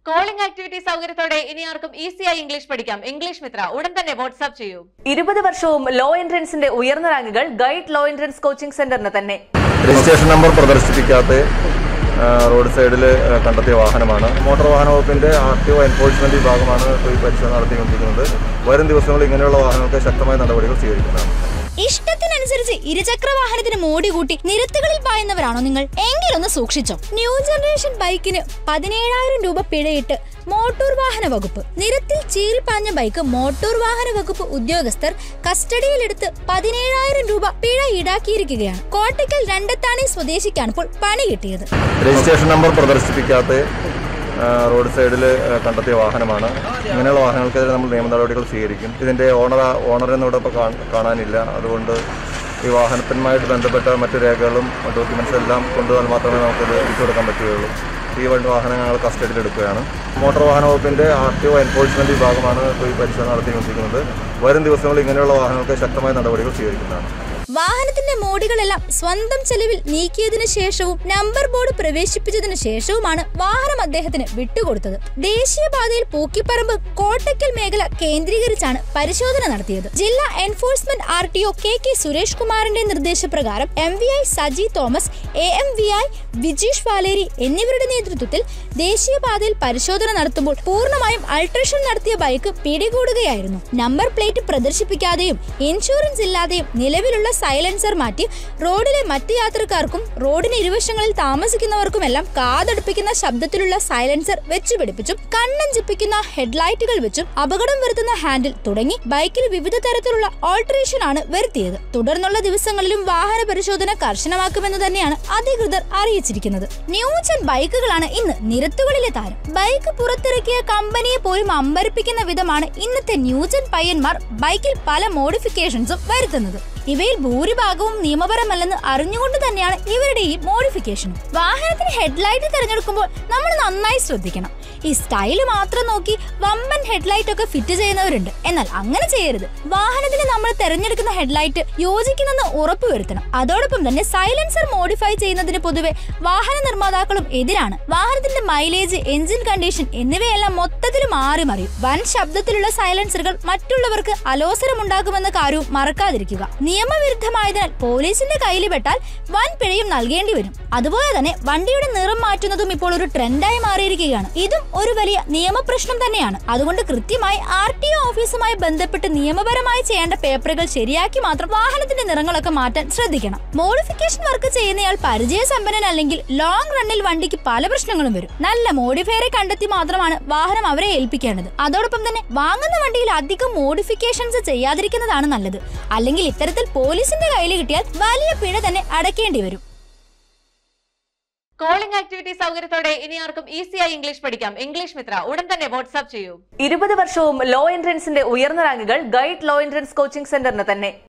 calling activity സൗകര്യത്തോടെ ഇനി ആർക്കും ഈസിയായി ഇംഗ്ലീഷ് പഠിക്കാം ഇംഗ്ലീഷ് മിത്ര ഉടൻ തന്നെ വാട്സ്ആപ്പ് ചെയ്യൂ ഇരുപത് വർഷവും ലോ എൻട്രൻസിന്റെ ഉയർന്ന റാങ്കുകൾ ഗൈഡ് ലോ എൻട്രൻസ് കോച്ചിംഗ് സെന്ററിന് തന്നെ രജിസ്ട്രേഷൻ നമ്പർ പ്രദർശിപ്പിക്കാത്ത ആ, റോഡ് സൈഡിൽ ആ, കണ്ടെത്തിയ വാഹനമാണ് മോട്ടോർ വാഹന വകുപ്പിന്റെ ആർ ടി ഒ എൻഫോഴ്സ്മെന്റ് വിഭാഗമാണ് ഇപ്പോൾ ഈ പരിശോധന നടത്തിക്കൊണ്ടിരിക്കുന്നത് വരും ദിവസങ്ങളിൽ ഇങ്ങനെയുള്ള വാഹനങ്ങൾക്ക് ശക്തമായ നടപടികൾ സ്വീകരിക്കുന്നതാണ് ഇഷ്ടത്തിനനുസരിച്ച് ഇരുചക്ര വാഹനത്തിന് മോടി കൂട്ടി നിരത്തുകളിൽ പായുന്നവരാണോ നിങ്ങൾ എങ്കിലൊന്ന് സൂക്ഷിച്ചോ ന്യൂ ജനറേഷൻ ബൈക്കിന് പതിനേഴായിരം രൂപ പിഴയിട്ട് മോട്ടോർ വാഹന വകുപ്പ് നിരത്തിൽ ചീറിപ്പാഞ്ഞ ബൈക്ക് മോട്ടോർ വാഹന വകുപ്പ് ഉദ്യോഗസ്ഥർ കസ്റ്റഡിയിലെടുത്ത് പതിനേഴായിരം രൂപ പിഴ ഈടാക്കിയിരിക്കുകയാണ് കോട്ടയ്ക്കൽ രണ്ടത്താണി സ്വദേശിക്കാണ് ഇപ്പോൾ പണി കിട്ടിയത് രജിസ്ട്രേഷൻ നമ്പർ പ്രദർശിപ്പിക്കാത്ത ആ, റോഡ് സൈഡിൽ ആ, കണ്ടെത്തിയ വാഹനമാണ് ഇങ്ങനെയുള്ള വാഹനങ്ങൾക്കെതിരെ നമ്മൾ നിയമ നടപടികൾ സ്വീകരിക്കും ഇതിന്റെ ഓണർ ഓണറിനെ ഇവിടെ ഇപ്പോൾ കാ- കാണാനില്ല അതുകൊണ്ട് ഈ വാഹനത്തിനുമായിട്ട് ബന്ധപ്പെട്ട മറ്റു രേഖകളും ഡോക്യുമെന്റ്സ് എല്ലാം കൊണ്ടുവന്നാൽ മാത്രമേ നമുക്കത് തിരിച്ചു കൊടുക്കാൻ പറ്റുകയുള്ളൂ ഈ വണ്ടി വാഹനം ഞങ്ങൾ കസ്റ്റഡിയിൽ എടുക്കുകയാണ് മോട്ടോർ വാഹന വകുപ്പിന്റെ ആർ ടി ഒ എൻഫോഴ്സ്മെന്റ് വിഭാഗമാണ് ഇപ്പോൾ ഈ പരിശോധന നടത്തിക്കൊണ്ടിരിക്കുന്നത് വരും ദിവസങ്ങളിൽ ഇങ്ങനെയുള്ള വാഹനങ്ങൾക്ക് ശക്തമായ നടപടികൾ സ്വീകരിക്കുന്നതാണ് വാഹനത്തിന്റെ മോടികളെല്ലാം സ്വന്തം ചെലവിൽ നീക്കിയതിനു ശേഷവും നമ്പർ ബോർഡ് പ്രവേശിപ്പിച്ചതിനു ശേഷവുമാണ് വാഹനം അദ്ദേഹത്തിന് വിട്ടുകൊടുത്തത് ദേശീയപാതയിൽ പൂക്കിപ്പറമ്പ് കോട്ടയ്ക്കൽ മേഖല കേന്ദ്രീകരിച്ചാണ് പരിശോധന നടത്തിയത് ജില്ലാ enforcement R T O K K Suresh കുമാറിന്റെ നിർദ്ദേശപ്രകാരം M V I Saji Thomas A M V I Vijeesh Valeri എന്നിവരുടെ നേതൃത്വത്തിൽ ദേശീയപാതയിൽ പരിശോധന നടത്തുമ്പോൾ പൂർണ്ണമായും അൾട്രേഷൻ നടത്തിയ ബൈക്ക് പിടികൂടുകയായിരുന്നു നമ്പർ പ്ലേറ്റ് പ്രദർശിപ്പിക്കാതെയും ഇൻഷുറൻസ് ഇല്ലാതെയും നിലവിലുള്ള സൈലൻസർ മാറ്റി റോഡിലെ മറ്റ് യാത്രക്കാർക്കും റോഡിന് ഇരുവശങ്ങളിൽ താമസിക്കുന്നവർക്കുമെല്ലാം കാതടുപ്പിക്കുന്ന ശബ്ദത്തിലുള്ള സൈലൻസർ വെച്ചുപിടിപ്പിച്ചും കണ്ണഞ്ചിപ്പിക്കുന്ന ഹെഡ്ലൈറ്റുകൾ വെച്ചും അപകടം വരുത്തുന്ന ഹാൻഡിൽ തുടങ്ങി ബൈക്കിൽ വിവിധ തരത്തിലുള്ള ഓൾട്ടറേഷൻ ആണ് വരുത്തിയത് തുടർന്നുള്ള ദിവസങ്ങളിലും വാഹന പരിശോധന കർശനമാക്കുമെന്ന് തന്നെയാണ് അധികൃതർ അറിയിച്ചിരിക്കുന്നത് ന്യൂജൻ ബൈക്കുകളാണ് ഇന്ന് നിരത്തുകളിലെ താരം ബൈക്ക് പുറത്തിറക്കിയ കമ്പനിയെ പോലും അമ്പരിപ്പിക്കുന്ന വിധമാണ് ഇന്നത്തെ ന്യൂജൻ പയ്യന്മാർ ബൈക്കിൽ പല മോഡിഫിക്കേഷൻസും വരുത്തുന്നത് ഇവയിൽ ഭൂരിഭാഗവും നിയമപരമല്ലെന്ന് അറിഞ്ഞുകൊണ്ട് തന്നെയാണ് ഇവരുടെ ഈ മോഡിഫിക്കേഷൻ വാഹനത്തിന് ഹെഡ്ലൈറ്റ് തിരഞ്ഞെടുക്കുമ്പോൾ നമ്മൾ നന്നായി ശ്രദ്ധിക്കണം ഈ സ്റ്റൈല് മാത്രം നോക്കി വമ്പൻ ഹെഡ്ലൈറ്റ് ഒക്കെ ഫിറ്റ് ചെയ്യുന്നവരുണ്ട് എന്നാൽ അങ്ങനെ ചെയ്യരുത് വാഹനത്തിന് നമ്മൾ തിരഞ്ഞെടുക്കുന്ന ഹെഡ്ലൈറ്റ് യോജിക്കുന്നെന്ന് ഉറപ്പുവരുത്തണം അതോടൊപ്പം തന്നെ സൈലൻസർ മോഡിഫൈ ചെയ്യുന്നതിന് പൊതുവെ വാഹന നിർമ്മാതാക്കളും എതിരാണ് വാഹനത്തിന്റെ മൈലേജ് എഞ്ചിൻ കണ്ടീഷൻ എന്നിവയെല്ലാം മൊത്തത്തിൽ മാറി മറിയും വൻ ശബ്ദത്തിലുള്ള സൈലൻസറുകൾ മറ്റുള്ളവർക്ക് അലോസരമുണ്ടാക്കുമെന്ന കാര്യവും മറക്കാതിരിക്കുക നിയമവിരുദ്ധമായതിനാൽ പോലീസിന്റെ കയ്യിൽ പെട്ടാൽ വൻ പിഴയും നൽകേണ്ടി വരും അതുപോലെ തന്നെ വണ്ടിയുടെ നിറം മാറ്റുന്നതും ഇപ്പോൾ ഒരു ട്രെൻഡായി മാറിയിരിക്കുകയാണ് ഇതും ഒരു വലിയ നിയമപ്രശ്നം തന്നെയാണ് അതുകൊണ്ട് കൃത്യമായി ആർ ടി ഒ ഓഫീസുമായി ബന്ധപ്പെട്ട് നിയമപരമായി ചെയ്യേണ്ട പേപ്പറുകൾ ശരിയാക്കി മാത്രം വാഹനത്തിന്റെ നിറങ്ങളൊക്കെ മാറ്റാൻ ശ്രദ്ധിക്കണം മോഡിഫിക്കേഷൻ വർക്ക് ചെയ്യുന്നയാൾ പരിചയസമ്പന്നൻ അല്ലെങ്കിൽ ലോങ് റണ്ണിൽ വണ്ടിക്ക് പല പ്രശ്നങ്ങളും വരും നല്ല മോഡിഫയറെ കണ്ടെത്തി മാത്രമാണ് വാഹനം അവരെ ഏൽപ്പിക്കേണ്ടത് അതോടൊപ്പം തന്നെ വാങ്ങുന്ന വണ്ടിയിൽ അധികം മോഡിഫിക്കേഷൻസ് ചെയ്യാതിരിക്കുന്നതാണ് നല്ലത് അല്ലെങ്കിൽ ഇത്തരത്തിൽ പോലീസിന്റെ കയ്യിൽ കിട്ടിയാൽ വലിയ പിഴ തന്നെ അടയ്ക്കേണ്ടി വരും കോളിംഗ് ആക്ടിവിറ്റി സൗകര്യത്തോടെ ഇനി ആർക്കും ഈസിയായി ഇംഗ്ലീഷ് പഠിക്കാം ഇംഗ്ലീഷ് മിത്ര ഉടൻ തന്നെ വാട്സ്ആപ്പ് ചെയ്യൂ ഇരുപത് വർഷവും ലോ എൻട്രൻസിന്റെ ഉയർന്ന റാങ്കുകൾ ഗൈഡ് ലോ എൻട്രൻസ് കോച്ചിംഗ് സെന്ററിന് തന്നെ